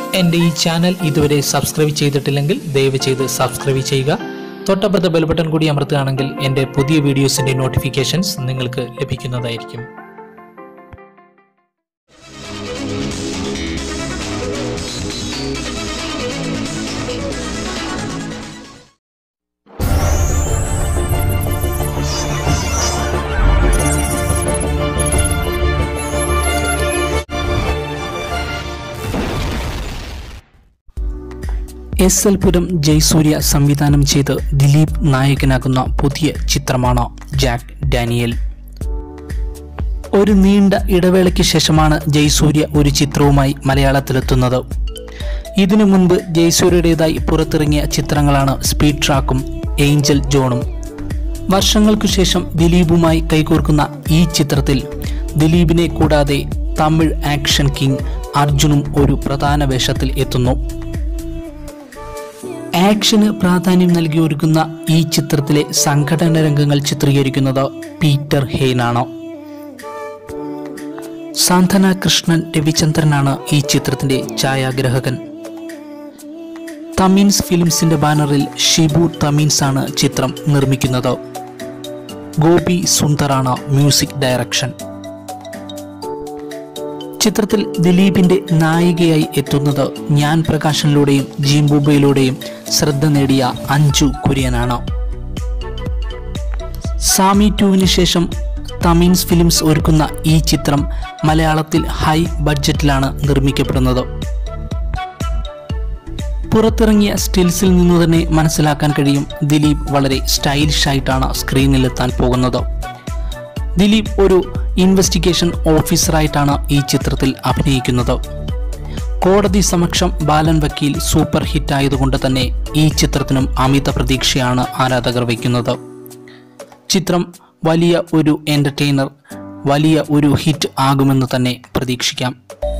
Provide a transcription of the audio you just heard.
എൻ്റെ ഈ ചാനൽ ഇതുവരെ സബ്സ്ക്രൈബ് ചെയ്തിട്ടില്ലെങ്കിൽ ദയവ് ചെയ്ത് സബ്സ്ക്രൈബ് ചെയ്യുക തൊട്ടപ്പുറത്തെ ബെൽ ബട്ടൺ കൂടി അമർത്തുകയാണെങ്കിൽ എൻ്റെ പുതിയ വീഡിയോസിൻ്റെ നോട്ടിഫിക്കേഷൻസ് നിങ്ങൾക്ക് ലഭിക്കുന്നതായിരിക്കും എസ് എൽ പുരം ജയസൂര്യ സംവിധാനം ചെയ്ത് ദിലീപ് നായകനാകുന്ന പുതിയ ചിത്രമാണ് ജാക്ക് ഡാനിയൽ ഒരു നീണ്ട ഇടവേളയ്ക്ക് ശേഷമാണ് ജയസൂര്യ ഒരു ചിത്രവുമായി മലയാളത്തിലെത്തുന്നത് ഇതിനു മുൻപ് ജയസൂര്യയുടേതായി പുറത്തിറങ്ങിയ ചിത്രങ്ങളാണ് സ്പീഡ് ട്രാക്കും ഏഞ്ചൽ ജോണും വർഷങ്ങൾക്കു ശേഷം ദിലീപുമായി കൈകോർക്കുന്ന ഈ ചിത്രത്തിൽ ദിലീപിനെ കൂടാതെ തമിഴ് ആക്ഷൻ കിങ് അർജുനും ഒരു പ്രധാന വേഷത്തിൽ എത്തുന്നു ആക്ഷന് പ്രാധാന്യം നൽകി ഒരുക്കുന്ന ഈ ചിത്രത്തിലെ സംഘടന രംഗങ്ങൾ ചിത്രീകരിക്കുന്നത് പീറ്റർ ഹെയ്നാണ് സാന്ത്വന കൃഷ്ണൻ രവിചന്ദ്രനാണ് ഈ ചിത്രത്തിന്റെ ഛായാഗ്രഹകൻ തമീൻസ് ഫിലിംസിന്റെ ബാനറിൽ ഷിബു തമീൻസ് ആണ് ചിത്രം നിർമ്മിക്കുന്നത് ഗോപി സുന്ദറാണ് മ്യൂസിക് ഡയറക്ഷൻ ചിത്രത്തിൽ ദിലീപിന്റെ നായികയായി എത്തുന്നത് ഞാൻ പ്രകാശനിലൂടെയും ജീംബൂബയിലൂടെയും ശ്രദ്ധ നേടിയ അഞ്ജു കുര്യനാണ് സാമി ടുവിന് ശേഷം തമീൻസ് ഫിലിംസ് ഒരുക്കുന്ന ഈ ചിത്രം മലയാളത്തിൽ ഹൈ ബഡ്ജറ്റിലാണ് നിർമ്മിക്കപ്പെടുന്നത് പുറത്തിറങ്ങിയ സ്റ്റിൽസിൽ നിന്നു തന്നെ മനസ്സിലാക്കാൻ കഴിയും ദിലീപ് വളരെ സ്റ്റൈലിഷ് ആയിട്ടാണ് സ്ക്രീനിലെത്താൻ പോകുന്നത് ദിലീപ് ഒരു ഇൻവെസ്റ്റിഗേഷൻ ഓഫീസറായിട്ടാണ് ഈ ചിത്രത്തിൽ അഭിനയിക്കുന്നത് കോടതി സമക്ഷം ബാലൻ വക്കീൽ സൂപ്പർ ഹിറ്റ് ആയതുകൊണ്ട് തന്നെ ഈ ചിത്രത്തിനും അമിത പ്രതീക്ഷയാണ് ആരാധകർ വയ്ക്കുന്നത് ചിത്രം വലിയ ഒരു എൻ്റർടൈനർ വലിയ ഒരു ഹിറ്റ് ആകുമെന്ന് തന്നെ പ്രതീക്ഷിക്കാം